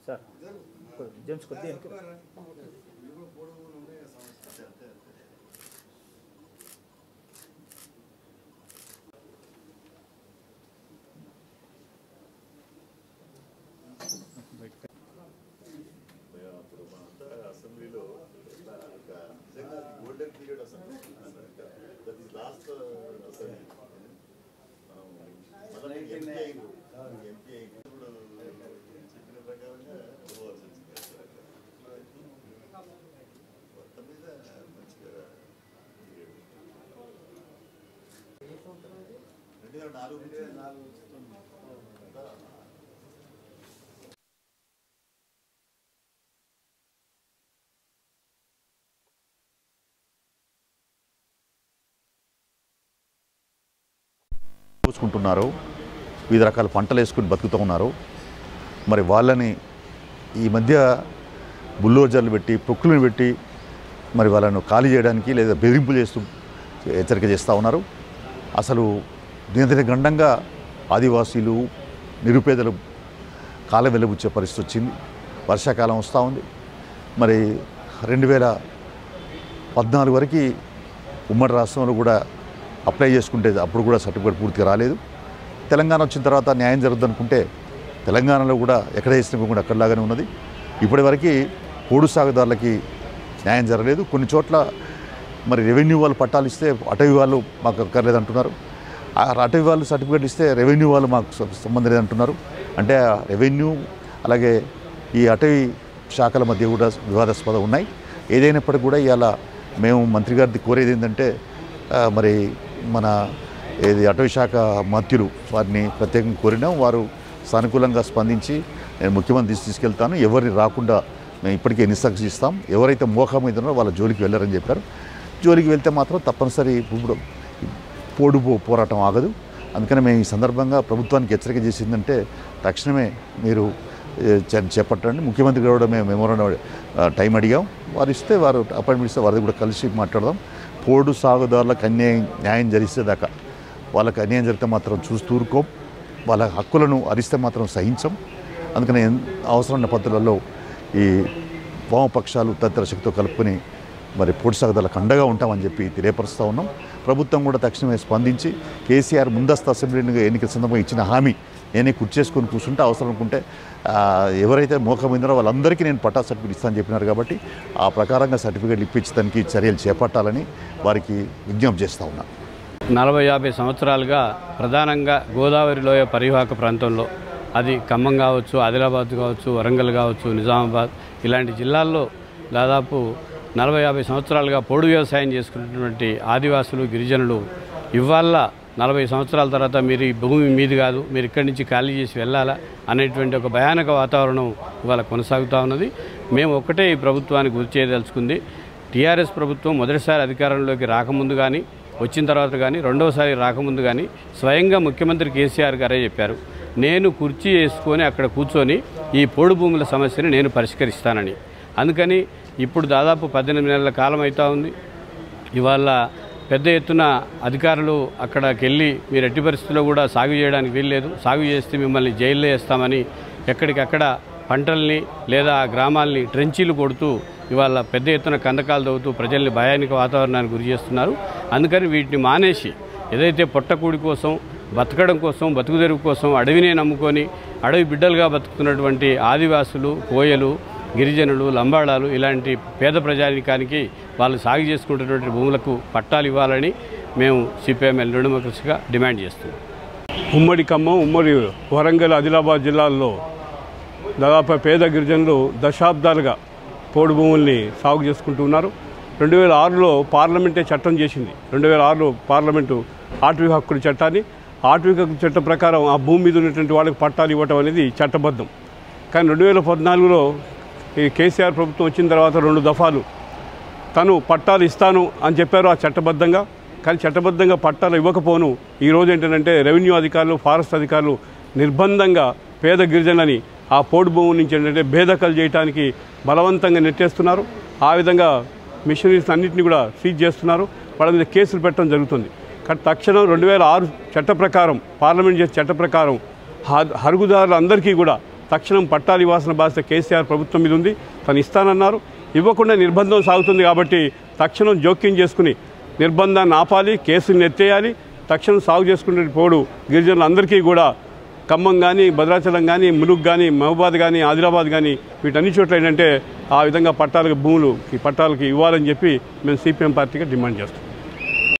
Sir James కొద్దిగా వెనక్కి రా. అప్పుడు మనంతా అసెంబ్లీలో golden period assembly that is last assembly మనం మళ్ళీ ఎంపీ అయింది ఎంపీ అయింది ఇప్పుడు చెప్పిన ప్రకారంగా పోవాల్సి వచ్చింది మొత్తం మీద మంచిగా రెండు వేల నాలుగు నుంచి నాలుగు పూసుకుంటున్నారు వివిధ రకాల పంటలు వేసుకుని బతుకుతూ ఉన్నారు మరి వాళ్ళని ఈ మధ్య బుల్లోజర్లు పెట్టి ప్రొక్కులను పెట్టి మరి వాళ్ళను ఖాళీ చేయడానికి లేదా బెదిరింపులు చేస్తూ హెచ్చరిక చేస్తూ ఉన్నారు అసలు నియంత్రణ గండంగా ఆదివాసీలు నిరుపేదలు కాలం వెలుబుచ్చే పరిస్థితి వచ్చింది వర్షాకాలం వస్తూ ఉంది మరి రెండు వేల పద్నాలుగు వరకు ఉమ్మడి రాష్ట్రంలో కూడా అప్లై చేసుకుంటే అప్పుడు కూడా సర్టిఫికేట్ పూర్తిగా రాలేదు తెలంగాణ వచ్చిన తర్వాత న్యాయం జరుగుతుంది అనుకుంటే తెలంగాణలో కూడా ఎక్కడ చేసిన కూడా అక్కడలాగానే ఉన్నది ఇప్పటివరకు పోడు సాగుదారులకి న్యాయం జరగలేదు కొన్ని చోట్ల మరి రెవెన్యూ వాళ్ళు పట్టాలు ఇస్తే అటవీ వాళ్ళు మాకు అక్కర్లేదు అంటున్నారు ఆ అటవీ వాళ్ళు సర్టిఫికేట్ ఇస్తే రెవెన్యూ వాళ్ళు మాకు స- సంబంధం లేదంటున్నారు అంటే ఆ రెవెన్యూ అలాగే ఈ అటవీ శాఖల మధ్య కూడా వివాదాస్పదం ఉన్నాయి ఏదైనప్పటికీ కూడా ఇవాళ మేము మంత్రి గారిది కోరేది ఏంటంటే ఆ, మరి మన ఏది అటవీ శాఖ మంత్రులు వారిని ప్రత్యేకంగా కోరినాం వారు సానుకూలంగా స్పందించి నేను ముఖ్యమంత్రి దృష్టికి తీసుకెళ్తాను ఎవరిని రాకుండా మేము ఇప్పటికే ఇన్స్ట్రక్షన్స్ ఇస్తాం ఎవరైతే మోహం మీద ఉన్నారో వాళ్ళ జోలికి వెళ్ళరని చెప్పారు జోలికి వెళ్తే మాత్రం తప్పనిసరి ఇప్పుడు పోడు పో- పోరాటం ఆగదు అందుకని మేము ఈ సందర్భంగా ప్రభుత్వానికి హెచ్చరిక చేసిందంటే తక్షణమే మీరు ఏ, చే- చేపట్టండి ముఖ్యమంత్రి గారు కూడా మేము మెమోరాండం ఆ, టైం అడిగాం వారు ఇస్తే వారు అపాయింట్మెంట్ ఇస్తే వారిది కూడా కలిసి మాట్లాడదాం పోడు సాగుదారులకు అన్యాయం న్యాయం జరిసేదాకా వాళ్ళకి అన్యాయం జరిగితే మాత్రం చూస్తూ ఊరుకోం వాళ్ళ హక్కులను అరిస్తే మాత్రం సహించం అందుకని ఎన్- అవసరమైన పద్ధతులలో ఈ వామపక్షాలు తదితర శక్తితో కలుపుకొని మరి పొడి సాగుదలకు అండగా ఉంటామని చెప్పి తెలియపరుస్తూ ఉన్నాం ప్రభుత్వం కూడా తక్షణమే స్పందించి కేసీఆర్ ముందస్తు అసెంబ్లీ ఎన్నికల సందర్భంగా ఇచ్చిన హామీ నేనే కుర్చేసుకొని కూర్చుంటే అవసరం అనుకుంటే ఆ, ఎవరైతే మోకమైందో వాళ్ళందరికీ నేను పట్టా సర్టిఫికేట్ ఇస్తానని చెప్పినారు కాబట్టి ఆ ప్రకారంగా సర్టిఫికేట్లు ఇప్పించడానికి చర్యలు చేపట్టాలని వారికి విజ్ఞప్తి చేస్తూ ఉన్నాను నలభై యాభై సంవత్సరాలుగా ప్రధానంగా గోదావరి లోయ పరివాహక ప్రాంతంలో అది ఖమ్మం కావచ్చు ఆదిలాబాద్ కావచ్చు వరంగల్ కావచ్చు నిజామాబాద్ ఇలాంటి జిల్లాల్లో దాదాపు నలభై యాభై సంవత్సరాలుగా పోడు వ్యవసాయం చేసుకున్నటువంటి ఆదివాసులు గిరిజనులు ఇవాళ నలభై సంవత్సరాల తర్వాత మీరు ఈ భూమి మీది కాదు మీరు ఇక్కడి నుంచి ఖాళీ చేసి వెళ్ళాలా అనేటువంటి ఒక భయానక వాతావరణం ఇవాళ కొనసాగుతూ ఉన్నది మేము ఒక్కటే ఈ ప్రభుత్వానికి గుర్తు చేయదలుచుకుంది టీఆర్ఎస్ ప్రభుత్వం మొదటిసారి అధికారంలోకి రాకముందు కానీ వచ్చిన తర్వాత కానీ రెండవసారి రాకముందు కానీ స్వయంగా ముఖ్యమంత్రి కేసీఆర్ గారే చెప్పారు నేను కుర్చీ వేసుకొని అక్కడ కూర్చొని ఈ పోడు భూముల సమస్యని నేను పరిష్కరిస్తానని అందుకని ఇప్పుడు దాదాపు పద్దెనిమిది నెలల కాలం అవుతా ఉంది ఇవాళ పెద్ద ఎత్తున అధికారులు అక్కడికి వెళ్ళి మీరు ఎట్టి పరిస్థితుల్లో కూడా సాగు చేయడానికి వీల్లేదు సాగు చేస్తే మిమ్మల్ని జైల్లో వేస్తామని ఎక్కడికక్కడ పంటల్ని లేదా ఆ గ్రామాల్ని ట్రెంచీలు కొడుతూ ఇవాళ పెద్ద ఎత్తున కందకాలు తవ్వుతూ ప్రజల్ని భయానిక వాతావరణానికి గురి చేస్తున్నారు అందుకని వీటిని మానేసి ఏదైతే పొట్టకూడి కోసం బతకడం కోసం బతుకుదెరువు కోసం అడవినే నమ్ముకొని అడవి బిడ్డలుగా బతుకుతున్నటువంటి ఆదివాసులు కోయలు గిరిజనులు లంబాడాలు ఇలాంటి పేద ప్రజానికానికి వాళ్ళు సాగు చేసుకుంటున్నటువంటి భూములకు పట్టాలు ఇవ్వాలని మేము సిపిఎంఎల్ డెమోక్రసీగా డిమాండ్ చేస్తున్నాం ఉమ్మడి ఖమ్మం ఉమ్మడి వరంగల్ ఆదిలాబాద్ జిల్లాల్లో దాదాపు పేద గిరిజనులు దశాబ్దాలుగా పోడు భూముల్ని సాగు చేసుకుంటూ ఉన్నారు రెండు వేల ఆరులో పార్లమెంటే చట్టం చేసింది రెండు వేల ఆరులో పార్లమెంటు ఆటవీ హక్కుల చట్టాన్ని ఆటవీ హక్కుల చట్టం ప్రకారం ఆ భూమి మీద ఉన్నటువంటి వాళ్ళకి పట్టాలు ఇవ్వటం అనేది చట్టబద్ధం కానీ రెండు వేల పద్నాలుగులో ఈ కేసీఆర్ ప్రభుత్వం వచ్చిన తర్వాత రెండు దఫాలు తను పట్టాలు ఇస్తాను అని చెప్పారు ఆ చట్టబద్ధంగా కానీ చట్టబద్ధంగా పట్టాలు ఇవ్వకపోను ఈ రోజు ఏంటంటే రెవెన్యూ అధికారులు ఫారెస్ట్ అధికారులు నిర్బంధంగా పేద గిరిజనులని ఆ పోడు భూమి నుంచి ఏంటంటే భేదకలు చేయడానికి బలవంతంగా నెట్టేస్తున్నారు ఆ విధంగా మిషనరీస్ అన్నింటినీ కూడా సీజ్ చేస్తున్నారు వాళ్ళ మీద కేసులు పెట్టడం జరుగుతుంది కానీ తక్షణం రెండు వేల ఆరు చట్ట ప్రకారం పార్లమెంట్ చేసే చట్ట ప్రకారం హ- హరుగుదారులందరికీ కూడా తక్షణం పట్టాలు ఇవ్వాల్సిన బాధ్యత కేసీఆర్ ప్రభుత్వం మీద ఉంది తను ఇస్తానన్నారు ఇవ్వకుండా నిర్బంధం సాగుతుంది కాబట్టి తక్షణం జోక్యం చేసుకుని నిర్బంధాన్ని ఆపాలి కేసుని ఎత్తేయాలి తక్షణం సాగు చేసుకునే పోడు గిరిజనులందరికీ కూడా ఖమ్మం కానీ భద్రాచలం కానీ ములుగు కానీ మహబాద్ కానీ ఆదిలాబాద్ కానీ వీటన్ని చోట్ల ఏంటంటే ఆ విధంగా పట్టాలకు భూములు ఈ పట్టాలకి ఇవ్వాలని చెప్పి మేము సిపిఎం పార్టీగా డిమాండ్ చేస్తాం